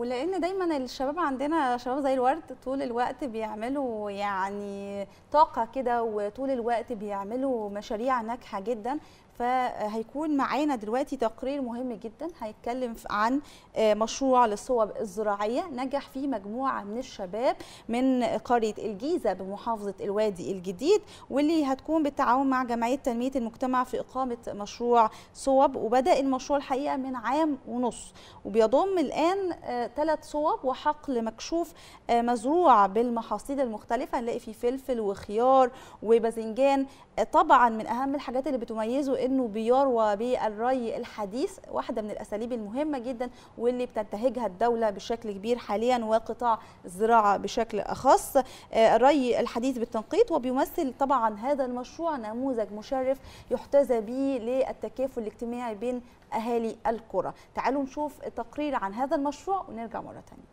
ولان دايما الشباب عندنا شباب زي الورد طول الوقت بيعملوا يعني طاقه كده وطول الوقت بيعملوا مشاريع ناجحه جدا فهيكون معانا دلوقتي تقرير مهم جدا هيتكلم عن مشروع للصوب الزراعيه نجح فيه مجموعه من الشباب من قريه الجيزه بمحافظه الوادي الجديد واللي هتكون بالتعاون مع جمعيه تنميه المجتمع في اقامه مشروع صوب وبدا المشروع الحقيقه من عام ونص وبيضم الان ثلاث صوب وحقل مكشوف مزروع بالمحاصيل المختلفه هنلاقي فيه فلفل وخيار وباذنجان طبعا من اهم الحاجات اللي بتميزه انه بيروى بالري الحديث واحده من الاساليب المهمه جدا واللي بتنتهجها الدوله بشكل كبير حاليا وقطاع الزراعه بشكل اخص الري الحديث بالتنقيط وبيمثل طبعا هذا المشروع نموذج مشرف يحتذى به للتكافل الاجتماعي بين اهالي القرى تعالوا نشوف تقرير عن هذا المشروع ونرجع مره ثانيه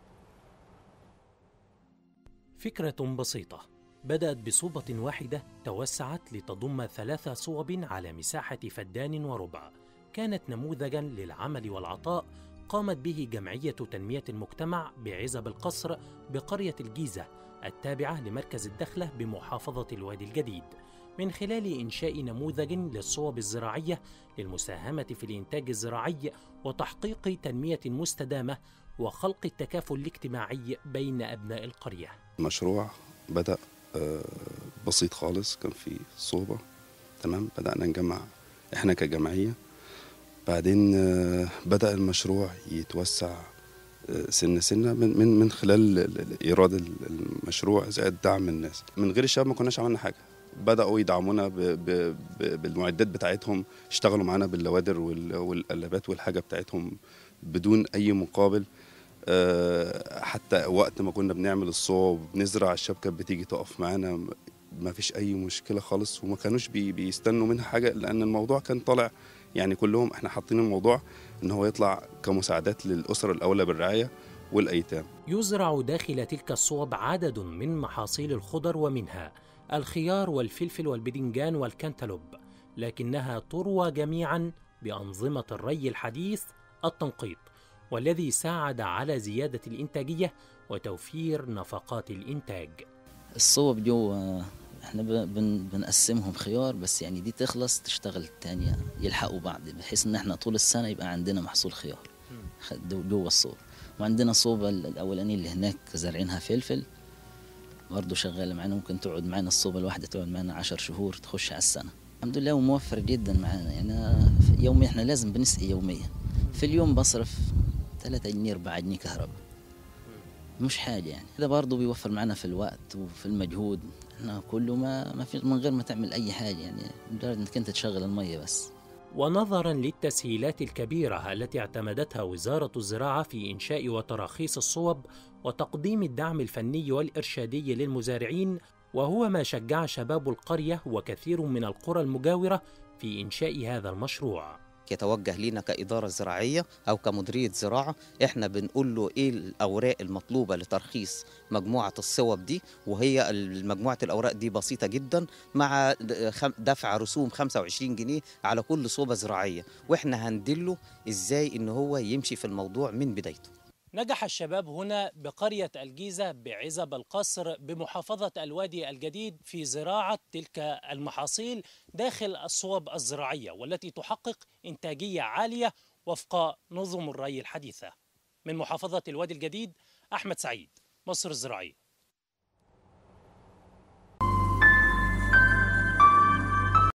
فكره بسيطه بدأت بصوبة واحدة توسعت لتضم ثلاث صوب على مساحة فدان وربع كانت نموذجا للعمل والعطاء قامت به جمعية تنمية المجتمع بعزب القصر بقرية الجيزة التابعة لمركز الدخلة بمحافظة الوادي الجديد من خلال إنشاء نموذج للصوب الزراعية للمساهمة في الإنتاج الزراعي وتحقيق تنمية مستدامة وخلق التكافل الاجتماعي بين أبناء القرية المشروع بدأ بسيط خالص كان في صوبة تمام بدأنا نجمع احنا كجمعية بعدين بدأ المشروع يتوسع سنة سنة من من من خلال إيراد المشروع زائد دعم الناس من غير الشباب ما كناش عملنا حاجة بدأوا يدعمونا ب ب ب بالمعدات بتاعتهم اشتغلوا معانا باللوادر والقلابات والحاجة بتاعتهم بدون أي مقابل حتى وقت ما كنا بنعمل الصوب بنزرع الشبكه كانت بتيجي تقف معانا ما فيش اي مشكله خالص وما كانوش بي بيستنوا منها حاجه لان الموضوع كان طالع يعني كلهم احنا حاطين الموضوع ان هو يطلع كمساعدات للاسر الاولى بالرعايه والايتام يزرع داخل تلك الصوب عدد من محاصيل الخضر ومنها الخيار والفلفل والبدنجان والكنتالوب لكنها تروى جميعا بانظمه الري الحديث التنقيط والذي ساعد على زيادة الإنتاجية وتوفير نفقات الإنتاج الصوب جوا احنا بن بنقسمهم خيار بس يعني دي تخلص تشتغل الثانية يلحقوا بعض بحيث ان احنا طول السنة يبقى عندنا محصول خيار جوا الصوب وعندنا صوبة الأولانية اللي هناك زارعينها فلفل برضه شغالة معانا ممكن تقعد معانا الصوبة الواحدة تقعد معانا عشر شهور تخش على السنة الحمد لله وموفر جدا معانا يعني يوميا احنا لازم بنسقي يوميا في اليوم بصرف 3 جنيه 4 جنيه كهرباء مش حاجة يعني ده برضه بيوفر معنا في الوقت وفي المجهود احنا كله ما ما في من غير ما تعمل أي حاجة يعني مجرد إنك أنت تشغل المية بس ونظرا للتسهيلات الكبيرة التي اعتمدتها وزارة الزراعة في إنشاء وتراخيص الصوب وتقديم الدعم الفني والإرشادي للمزارعين وهو ما شجع شباب القرية وكثير من القرى المجاورة في إنشاء هذا المشروع يتوجه لينا كإدارة زراعية أو كمديرية زراعة إحنا بنقول له إيه الأوراق المطلوبة لترخيص مجموعة الصوب دي وهي مجموعة الأوراق دي بسيطة جدا مع دفع رسوم 25 جنيه على كل صوبة زراعية وإحنا هندله إزاي إن هو يمشي في الموضوع من بدايته نجح الشباب هنا بقرية الجيزة بعزب القصر بمحافظة الوادي الجديد في زراعة تلك المحاصيل داخل الصوب الزراعية والتي تحقق إنتاجية عالية وفق نظم الري الحديثة من محافظة الوادي الجديد أحمد سعيد مصر الزراعية